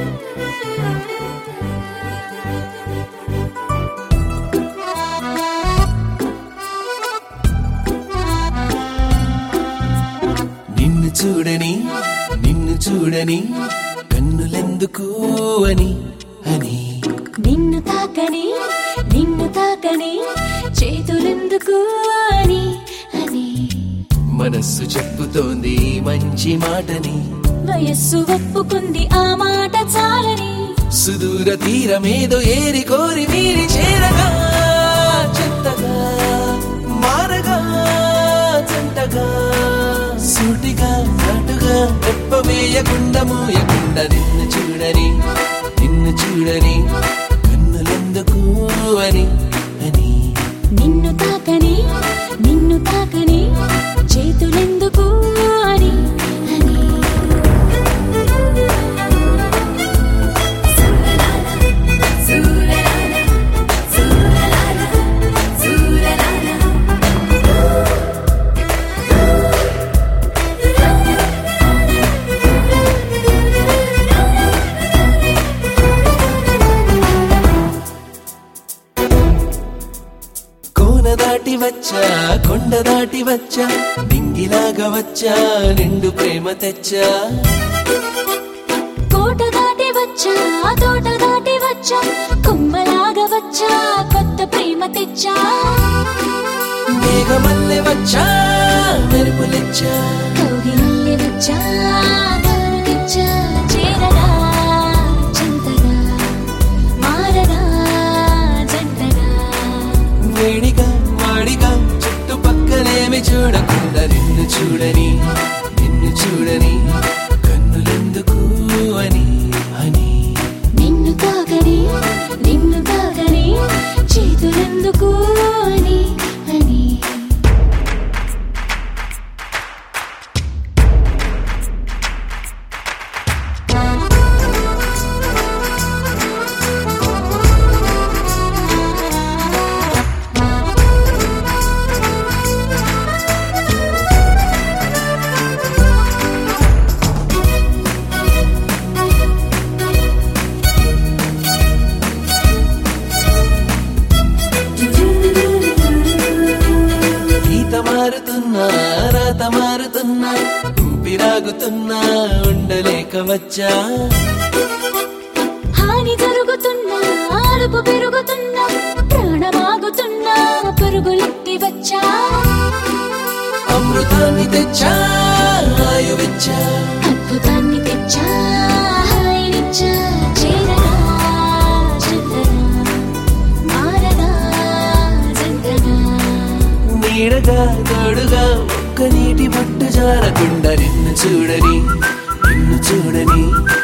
నిన్ను చూడని నిన్ను చూడని కన్నులెందుకు అని అని నిన్ను తాకని నిన్ను తాకని చేతులెందుకు అని అని మనస్సు చెప్పుతోంది ఈ మంచి మాటని వయస్సు ఒప్పుకుంది ఆ మాట చాలని సుదూర తీరమేదో ఏరి కోరి మీరి చేరగా చెత్తగా మారగా జంటగా సూటిగా నాటుగా రెప్పవేయకుండా మూయకుండా నిన్ను చూడని నిన్ను చూడని కన్నులెందుకు అని అని నిన్ను తాకని నిన్ను తాకని చేతులెందుకు అని అని కోన దాటి వచ్చా కొండ దాటి వచ్చా డింగిలాగా వచ్చా నిండు ప్రేమ తెచ్చా కోట దాటి వచ్చా తోట దాటి వచ్చా కొమ్మలాగా వచ్చా కొత్త ప్రేమ తెచ్చా మేఘమల్లె వచ్చా మెరుపులెచ్చా కౌగిలిల్లె వచ్చా దారు తెచ్చా చేరగా చింతగా మారగా జంటగా వేడిగా వాడిగా చుట్టుపక్కలేమి చూడకుండా నిన్ను చూడని నిన్ను చూడని కన్నులెందుకు అని అని నిన్ను తాకని నిన్ను తాకని చేతులెందుకు అని అని ఈత మారుతున్నా రాత మారుతున్నా ఊపిరాగుతున్నా ఉండలేక వచ్చా హాని జరుగుతున్నా అరుపు పెరుగుతున్నా ప్రాణమాగుతున్నా పరుగులెత్తి వచ్చా అమృతాన్ని తెచ్చా ఆయువిచ్చా అద్భుతాన్ని తెచ్చా హాయినిచ్చా చేరగా శ్రద్ధగా మారగా జంటగా నీడగా తోడుగా ఒక్క నీటి పట్టు జారకుండా నిన్ను చూడని నిన్ను చూడని